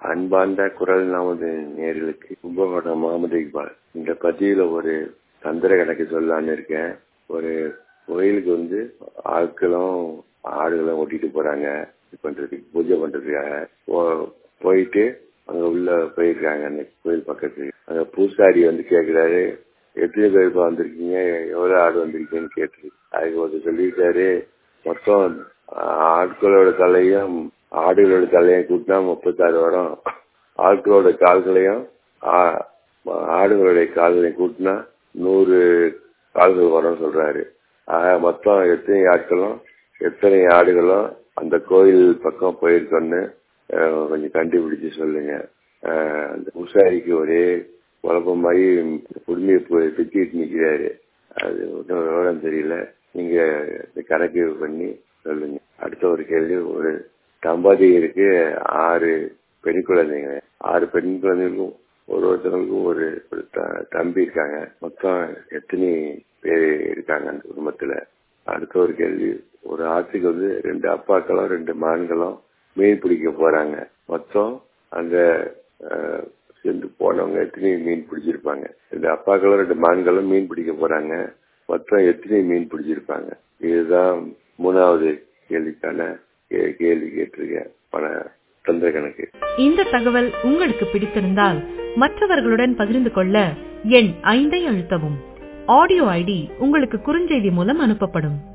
அன்பார்ந்த குரல் நமது நேர்களுக்கு கும்பகோணம் முகமது இக்பால் இந்த பதிவுல ஒரு தந்திர கணக்கு சொல்லலான்னு இருக்கேன் ஒரு கோயிலுக்கு வந்து ஆட்களும் ஆடுகளும் ஓட்டிட்டு போறாங்க இது பண்றதுக்கு பூஜை பண்றதுக்காக போ- போயிட்டு அங்க உள்ள போயிருக்காங்க அந்த கோயில் பக்கத்துக்கு அங்க பூசாரி வந்து கேக்குறாரு எத்தனை பேருப்பா வந்திருக்கீங்க எவ்வளவு ஆடு வந்திருக்கீங்கன்னு கேட்டு அதுக்கு ஒருத்தர் சொல்லியிருக்காரு மொத்தம் ஆட்களோட தலையும் ஆடுகளோட தலையும் கூட்டினா முப்பத்தாறு வரும் ஆட்களோட கால்களையும் ஆ- ஆடுகளுடைய கால்களையும் கூட்டினா நூறு கால்கள் வரும்னு சொல்றாரு ஆக மொத்தம் எத்தனை ஆட்களும் எத்தனை ஆடுகளும் அந்த கோயில் பக்கம் போயிருக்கோன்னு அஹ், கொஞ்சம் கண்டுபிடிச்சு சொல்லுங்க அஹ், அந்த பூசாரிக்கு ஒரே குழப்பமாயி குடுமையை போய் திட்டிட்டு நிக்கிறாரு அது ஒன்றும் விவரம் தெரியல நீங்க இந்த கணக்கு பண்ணி சொல்லுங்க அடுத்த ஒரு கேள்வி ஒரு தம்பதியருக்கு ஆறு பெண் குழந்தைங்க ஆறு பெண் குழந்தைகளுக்கும் ஒரு ஒருத்தவங்களுக்கும் ஒரு ஒரு த- தம்பி இருக்காங்க மொத்தம் எத்தனை பேர் இருக்காங்க அந்த குடும்பத்துல அடுத்த ஒரு கேள்வி ஒரு ஆத்துக்கு வந்து ரெண்டு அப்பாக்களும் ரெண்டு மகன்களும் மீன் பிடிக்க போறாங்க மொத்தம் அங்க அஹ், சேர்ந்து போனவங்க எத்தனை மீன் பிடிச்சிருப்பாங்க ரெண்டு அப்பாக்களும் ரெண்டு மகன்களும் மீன் பிடிக்க போறாங்க மொத்தம் எத்தனை மீன் பிடிச்சிருப்பாங்க இதுதான் மூணாவது கேள்விக்கான கே- கேள்வி கேட்டிருக்கேன் பண தந்திர கணக்கு இந்த தகவல் உங்களுக்கு பிடித்திருந்தால் மற்றவர்களுடன் பகிர்ந்து கொள்ள எண் ஐந்தை அழுத்தவும் ஆடியோ ஐடி உங்களுக்கு குறுஞ்செய்தி மூலம் அனுப்பப்படும்